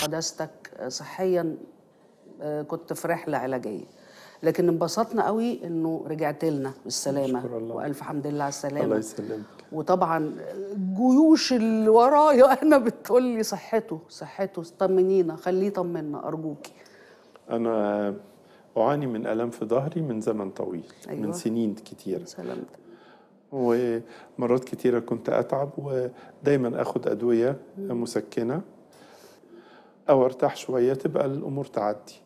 قداستك آه، صحيا آه، كنت في رحله علاجيه لكن انبسطنا قوي انه رجعت لنا بالسلامه شكر الله. والف حمد لله على الله السلامه يسلمك وطبعا الجيوش اللي ورايا انا بتقول لي صحته صحته طمنينا خليه يطمنا ارجوكي انا اعاني من الم في ظهري من زمن طويل أيوة. من سنين كتيره سلامتك ومرات كتيرة كنت أتعب ودايما أخد أدوية مسكنة أو أرتاح شوية تبقى الأمور تعدي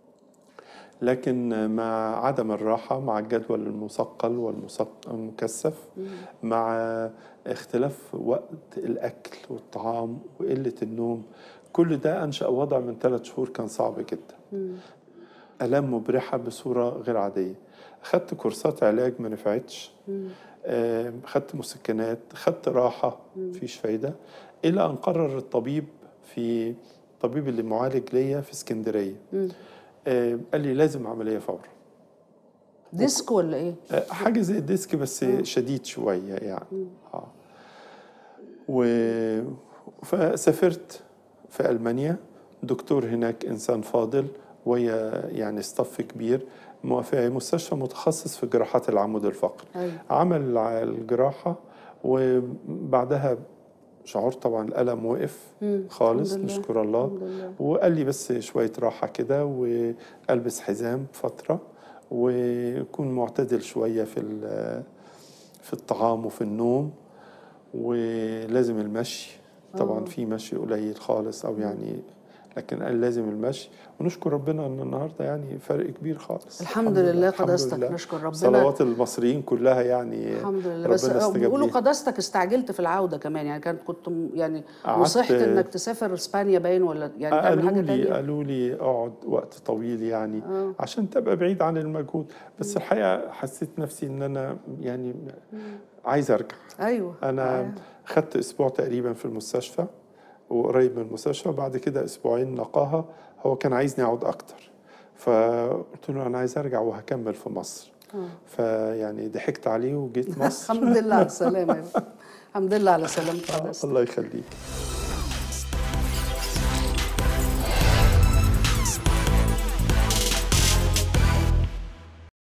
لكن مع عدم الراحة مع الجدول المثقل والمثق- والمكثف مع اختلاف وقت الأكل والطعام وقلة النوم كل ده أنشأ وضع من ثلاث شهور كان صعب جدا آلام مبرحة بصورة غير عادية أخدت كورسات علاج ما نفعتش آم، خدت مسكنات خدت راحة مفيش فايدة إلى أن قرر الطبيب في الطبيب اللي معالج ليا في اسكندرية آم، قال لي لازم عملية فورا ديسك ولا ايه؟ آه، حاجة زي الديسك بس شديد شوية يعني آه. و... فسافرت في ألمانيا دكتور هناك إنسان فاضل ويا يعني ستاف كبير م- في مستشفى متخصص في جراحات العمود الفقري أيوة. عمل ع- الجراحة وبعدها شعرت طبعا الألم وقف خالص الحمد لله. نشكر الله الحمد لله. وقال لي بس شوية راحة كده والبس حزام فترة وكون معتدل شوية في ال- في الطعام وفي النوم ولازم المشي طبعا في مشي قليل خالص او يعني لكن قال لازم المشي ونشكر ربنا ان النهارده يعني فرق كبير خالص الحمد لله قداستك، نشكر ربنا. صلوات المصريين كلها يعني الحمد لله ربنا بس استجاب بيقولوا ليها. قداستك استعجلت في العوده كمان يعني كانت كنت م- يعني قعدت- وصحت انك تسافر اسبانيا باين ولا يعني تعمل قالوا حاجه لي تانية قالوا لي اقعد وقت طويل يعني آه. عشان تبقى بعيد عن المجهود بس الحقيقه حسيت نفسي ان انا يعني عايز ارجع ايوه انا آه. خدت اسبوع تقريبا في المستشفى وقريب من المستشفى بعد كده اسبوعين نقاها هو كان عايزني اقعد اكتر فقلت له انا عايز ارجع وهكمل في مصر فيعني ضحكت عليه وجيت مصر الحمد لله على السلامه يا رب. الحمد لله على سلامتك قداستك الله يخليك